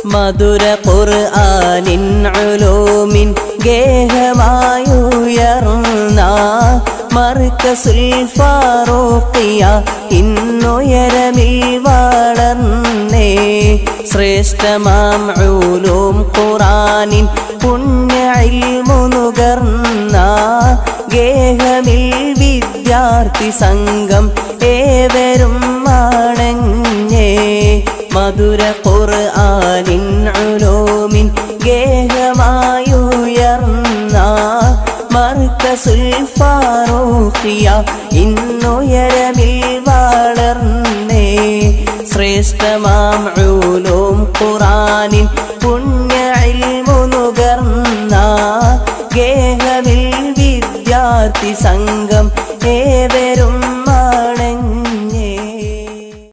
മധുര ഖുർആനിൻ ഉലൂമിൻ ഗേഹമായുയർന്ന മർക്കസുൽ ഫാറൂഖിയ ഇന്നുയരമിൽ വളർന്നേ ശ്രേഷ്ഠമാം ഉലൂം ഖുറാനിൻ പുണ്യ ഇൽമുനുകർന്ന ഗേഹമിൽ വിദ്യാർത്ഥി സംഘം ഏവരും മണഞ്ഞേ മധുര ഖുർആനിൻ ഉലൂമിൻ ഗേഹമായുയർന്ന മർക്കസുൽ ഫാറൂഖിയ ഇന്നുയരമിൽ വളർന്നേ ശ്രേഷ്ഠമാം ഉലൂം ഖുറാനിൻ പുണ്യ ഇൽമുനുകർന്ന ഗേഹമിൽ വിദ്യാർത്ഥി സംഘം